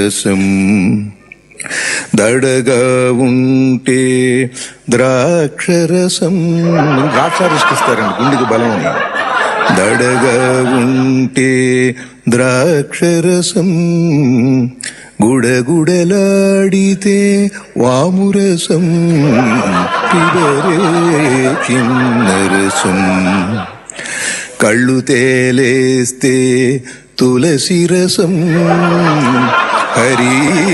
రసం దడగా ఉంటే ద్రాక్షరసం ద్రాక్షరసం ఇస్తారండి గుండెకి బలం అని దడగా ఉంటే ద్రాక్షరసం గుడగుడలాడితే వామురసం పిబరే కిన్నరసం కళ్ళు తేలేస్తే తులసి రసం హరి